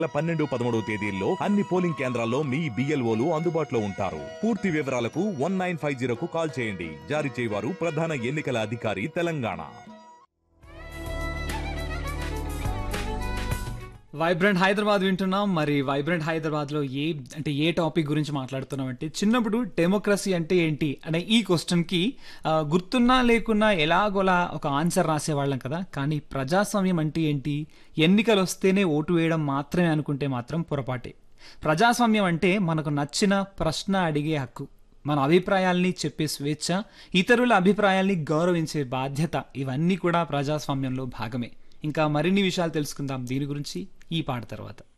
పన్నెండు పదమూడవ తేదీల్లో అన్ని పోలింగ్ కేంద్రాల్లో మీ బిఎల్ఓలు అందుబాటులో ఉంటారు పూర్తి వివరాలకు వన్ నైన్ ఫైవ్ జీరోకు కాల్ చేయండి జారీ చేయవారు ప్రధాన ఎన్నికల అధికారి తెలంగాణ వైబ్రెంట్ హైదరాబాద్ వింటున్నాం మరి వైబ్రెంట్ హైదరాబాద్ లో ఏ అంటే ఏ టాపిక్ గురించి మాట్లాడుతున్నాం అంటే చిన్నప్పుడు డెమోక్రసీ అంటే ఏంటి అనే ఈ క్వశ్చన్ కి ఆ, గుర్తున్నా లేకున్నా ఎలాగోలా ఒక ఆన్సర్ రాసేవాళ్ళం కదా కానీ ప్రజాస్వామ్యం అంటే ఏంటి ఎన్నికలు వస్తేనే ఓటు వేయడం మాత్రమే అనుకుంటే మాత్రం పొరపాటే ప్రజాస్వామ్యం అంటే మనకు నచ్చిన ప్రశ్న అడిగే హక్కు మన అభిప్రాయాల్ని చెప్పే స్వేచ్ఛ ఇతరుల అభిప్రాయాల్ని గౌరవించే బాధ్యత ఇవన్నీ కూడా ప్రజాస్వామ్యంలో భాగమే ఇంకా మరిన్ని విషయాలు తెలుసుకుందాం దీని గురించి ఈ పాట తర్వాత